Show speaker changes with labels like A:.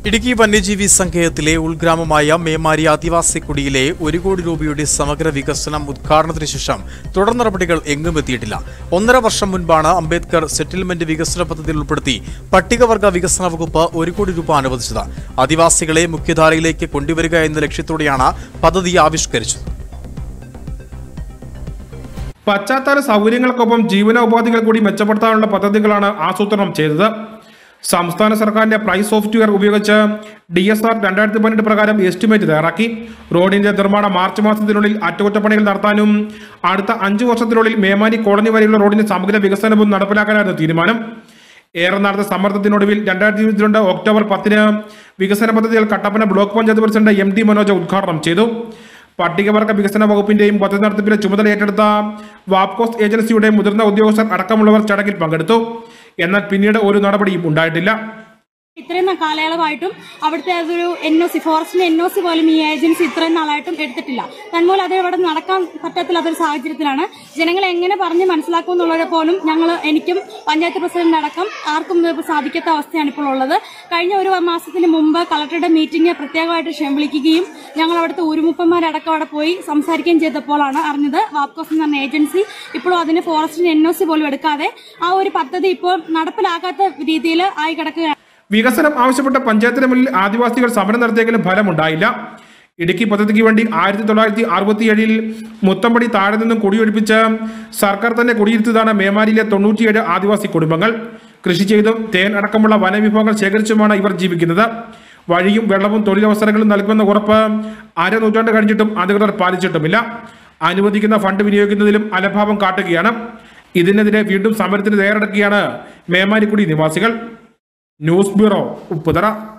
A: ഇടുക്കി വന്യജീവി സങ്കേതത്തിലെ ഉൾഗ്രാമമായ മേമാരി ആദിവാസി കുടിയിലെ ഒരു കോടി രൂപയുടെ സമഗ്ര വികസനം ഉദ്ഘാടനത്തിന് ശേഷം തുടർ നടപടികൾ എങ്ങും എത്തിയിട്ടില്ല ഒന്നര വർഷം മുൻപാണ് അംബേദ്കർ സെറ്റിൽമെന്റ് വികസന പദ്ധതിയിൽ ഉൾപ്പെടുത്തി പട്ടികവർഗ വികസന വകുപ്പ് ഒരു കോടി രൂപ അനുവദിച്ചത് ആദിവാസികളെ മുഖ്യധാരയിലേക്ക് കൊണ്ടുവരിക എന്ന ലക്ഷ്യത്തോടെയാണ് പദ്ധതി ആവിഷ്കരിച്ചത്
B: പശ്ചാത്തല സൗകര്യങ്ങൾക്കൊപ്പം ജീവനോപാധികൾ കൂടി മെച്ചപ്പെടുത്താനുള്ള പദ്ധതികളാണ് ആസൂത്രണം ചെയ്തത് സംസ്ഥാന സർക്കാരിന്റെ പ്രൈസ് സോഫ്റ്റ്വെയർ ഉപയോഗിച്ച് ഡി എസ് ആർ രണ്ടായിരത്തി പതിനെട്ട് പ്രകാരം എസ്റ്റിമേറ്റ് തയ്യാറാക്കി റോഡിന്റെ നിർമ്മാണം മാർച്ച് മാസത്തിനുള്ളിൽ അറ്റകുറ്റപ്പണികൾ നടത്താനും അടുത്ത അഞ്ചു വർഷത്തിനുള്ളിൽ മേമാനി കോളനി വരെയുള്ള റോഡിന്റെ സമഗ്ര വികസനവും നടപ്പിലാക്കാനായിരുന്നു തീരുമാനം ഏറെ നടന്ന സമ്മർദ്ദത്തിനൊടുവിൽ രണ്ടായിരത്തി ഇരുപത്തിരണ്ട് ഒക്ടോബർ പത്തിന് വികസന പദ്ധതികൾ Kattappana block panchayat president M T Manoj ഉദ്ഘാടനം ചെയ്തു പട്ടികവർഗ വികസന വകുപ്പിന്റെയും പദ്ധതി നടത്തിപ്പിന്റെ ചുമതല ഏറ്റെടുത്ത വാപ്കോസ് ഏജൻസിയുടെ മുതിർന്ന ഉദ്യോഗസ്ഥർ അടക്കമുള്ളവർ ചടങ്ങിൽ പങ്കെടുത്തു എന്നാൽ പിന്നീട് ഒരു നടപടിയും ഉണ്ടായിട്ടില്ല
C: ഇത്രയും കാലയളവായിട്ടും അവിടുത്തെ അതൊരു എൻ ഒ സി ഫോറസ്റ്റിന്റെ എൻ ഒ സി പോലും ഈ ഏജൻസി ഇത്രയും നാളായിട്ടും എടുത്തിട്ടില്ല തന്മൂലം അത് ഇവിടെ നടക്കാൻ പറ്റാത്തൊരു സാഹചര്യത്തിലാണ് ജനങ്ങളെ എങ്ങനെ പറഞ്ഞ് മനസ്സിലാക്കും എന്നുള്ളത് പോലും ഞങ്ങൾ എനിക്കും പഞ്ചായത്ത് പ്രസിഡന്റ് അടക്കം ആർക്കും ഇത് സാധിക്കാത്ത അവസ്ഥയാണ് ഇപ്പോൾ ഉള്ളത് കഴിഞ്ഞ ഒരു മാസത്തിന് മുമ്പ് കളക്ടറുടെ മീറ്റിംഗ് പ്രത്യേകമായിട്ട് ക്ഷണം വിളിക്കുകയും ഞങ്ങൾ അവിടുത്തെ ഊരുമുപ്പന്മാരടക്കം അവിടെ പോയി സംസാരിക്കുകയും ചെയ്തപ്പോഴാണ് അറിഞ്ഞത് വാപ്കോസ് എന്ന് പറഞ്ഞ ഏജൻസി ഇപ്പോഴും അതിന് ഫോറസ്റ്റിന്റെ എൻ ഒ സി പോലും എടുക്കാതെ ആ ഒരു പദ്ധതി ഇപ്പോൾ നടപ്പിലാക്കാത്ത രീതിയിൽ ആയി കിടക്കുകയാണ്
B: വികസനം ആവശ്യപ്പെട്ട പഞ്ചായത്തിന് മുന്നിൽ ആദിവാസികൾ സമരം നടത്തിയെങ്കിലും ഫലമുണ്ടായില്ല ഇടുക്കി പദ്ധതിക്ക് വേണ്ടി ആയിരത്തി തൊള്ളായിരത്തി അറുപത്തിയേഴിൽ മുത്തമ്പടി താഴെ നിന്നും കുടിയൊഴിപ്പിച്ച് സർക്കാർ തന്നെ കുടിയിരുത്തിയതാണ് മേമാരിയിലെ തൊണ്ണൂറ്റിയേഴ് ആദിവാസി കുടുംബങ്ങൾ കൃഷി ചെയ്തും തേൻ അടക്കമുള്ള വനവിഭവങ്ങൾ ശേഖരിച്ചുമാണ് ഇവർ ജീവിക്കുന്നത് വഴിയും വെള്ളവും തൊഴിലവസരങ്ങളും നൽകുമെന്ന ഉറപ്പ് അര നൂറ്റാണ്ട് കഴിഞ്ഞിട്ടും അധികൃതർ പാലിച്ചിട്ടുമില്ല അനുവദിക്കുന്ന ഫണ്ട് വിനിയോഗിക്കുന്നതിലും അലഭാവം കാട്ടുകയാണ് ഇതിനെതിരെ വീണ്ടും സമരത്തിന് തയ്യാറെടുക്കുകയാണ് മേമാരിക്കുടി നിവാസികൾ ന്യൂസ് ബ്യൂറോ ഉപ്പുതറ